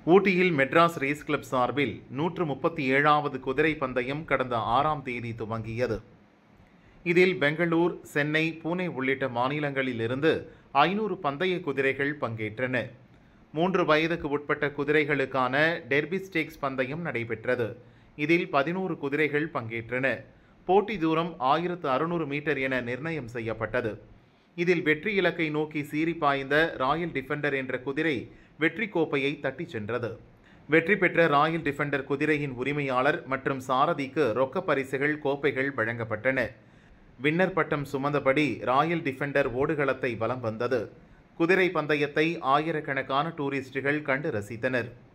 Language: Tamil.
ஊட்டியில் மெட்ராஸ் ரேஸ் கிளப் சார்பில் நூற்று முப்பத்தி ஏழாவது குதிரை பந்தயம் கடந்த ஆறாம் தேதி துவங்கியது இதில் பெங்களூர் சென்னை பூனே உள்ளிட்ட மாநிலங்களிலிருந்து ஐநூறு பந்தய குதிரைகள் பங்கேற்றன மூன்று வயதுக்கு உட்பட்ட குதிரைகளுக்கான டெர்பி ஸ்டேக்ஸ் பந்தயம் நடைபெற்றது இதில் பதினோரு குதிரைகள் பங்கேற்றன போட்டி தூரம் ஆயிரத்து அறுநூறு மீட்டர் என நிர்ணயம் செய்யப்பட்டது இதில் வெற்றி இலக்கை நோக்கி சீறி பாய்ந்த ராயல் டிஃபெண்டர் என்ற குதிரை வெற்றி கோப்பையை தட்டிச் சென்றது வெற்றி பெற்ற ராயல் டிஃபெண்டர் குதிரையின் உரிமையாளர் மற்றும் சாரதிக்கு ரொக்க பரிசுகள் கோப்பைகள் வழங்கப்பட்டன வின்னர் பட்டம் சுமந்தபடி ராயல் டிஃபெண்டர் ஓடுகளத்தை வலம் வந்தது குதிரை பந்தயத்தை ஆயிரக்கணக்கான டூரிஸ்டுகள் கண்டு ரசித்தனர்